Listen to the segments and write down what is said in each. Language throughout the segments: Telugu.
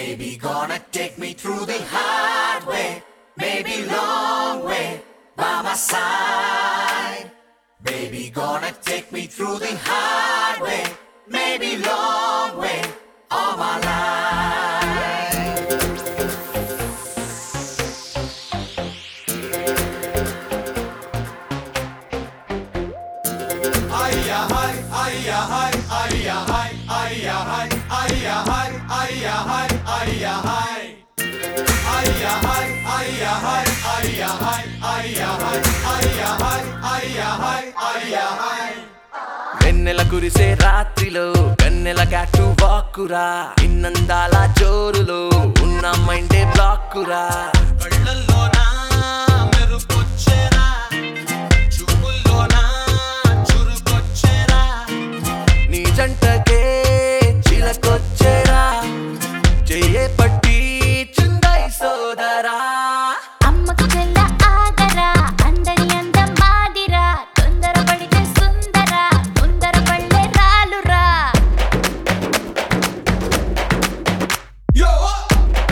Baby, gonna take me through the hard way, maybe long way by my side. Baby, gonna take me through the hard way, maybe long way all my life. వెన్నెల కురిసే రాత్రిలో వెన్నెల క్యాటు వాక్కురా ఇన్నందాల జోరులో ఉన్న మైండే బ్లాక్కురా కళ్ళల్లోనా మెరుపొచ్చేరా చూపుల్లోనా చురుకొచ్చేరా నీ జంటకే చిలకొచ్చేరా చెయ్యే పట్టి చుందై సోదరా అమ్మకు చెల్ల ఆగరా అందరి అందం మాదిరా తొందర పడితే సుందర ముందర పళ్ళే రాలురా Yo up!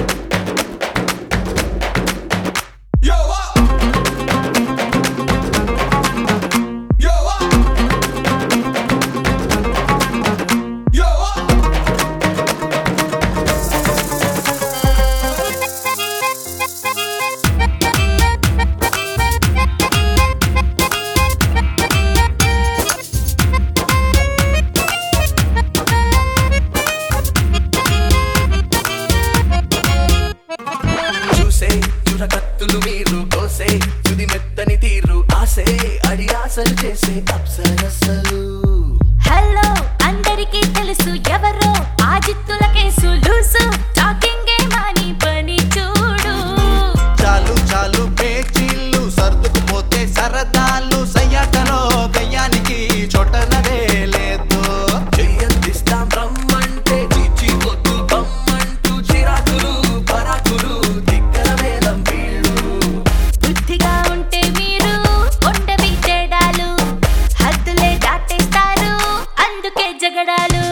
Yo up! Yo up! Yo up! చూసే చురకత్తులు మీరు కోసే తుది మెత్తని తీరు ఆసే అడి ఆశలు చేసే అప్సరసలు హలో అందరికీ తెలుసు ఎవరో ఆ జిత్తుల కేసు లూసు టాకింగ్ మాని పని చూడు చాలు చాలు పేచీళ్ళు సర్దుకుపోతే సరదాలు సయ్యాటలో గయ్యానికి చోటనదే లేదు చెయ్యందిస్తాం రమ్మంటే చిచ్చి వద్దు బమ్మంటూ చిరాకులు పరాకులు దిగ్గర వేలం వీళ్ళు బుద్ధిగా ఉంటే మీరు ఉండవి తేడాలు హద్దులే దాటేస్తారు అందుకే జగడాలు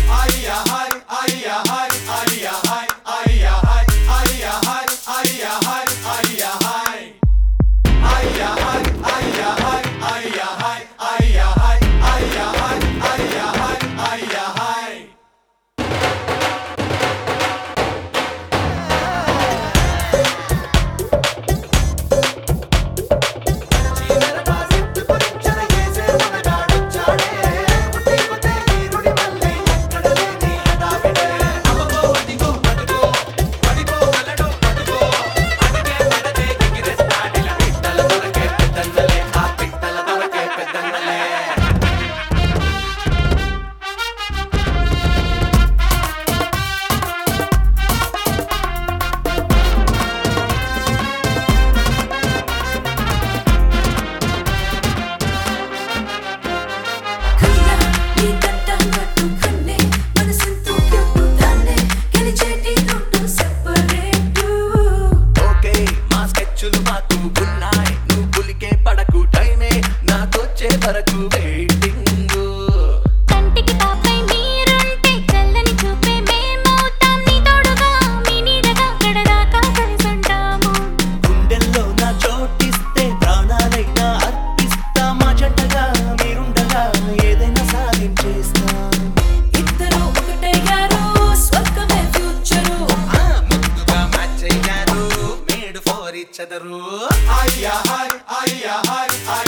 కన్నా నీ కట్టంగట్టు కన్నే మనసెంతో క్యూట్ దాన్నే గెలిచేటి రూటు సెపరేటు ఓకే మా స్కెచ్చులు మాకు ఉన్నాయి నువ్వు పులికే పడకు టైమే నాకొచ్చే వరకు వెయిటింగ్ కంటికి తాపై మీరుంటే చల్లని చూపే మేమవుతాం నీ తోడుగా మీ నీడగా గడదాకా కలిసుంటాము గుండెల్లో నా చోటిస్తే ప్రాణాలైనా అర్పిస్తా మా జంటగా మీరుండగా ఏదైనా సాధించేస్తాం ఇద్దరు ఒకటయ్యారు స్వర్గమే ఫ్యూచరు ముద్దుగా మ్యాచ్ అయ్యారు made for each other Ay, ay, ay, ay, ay,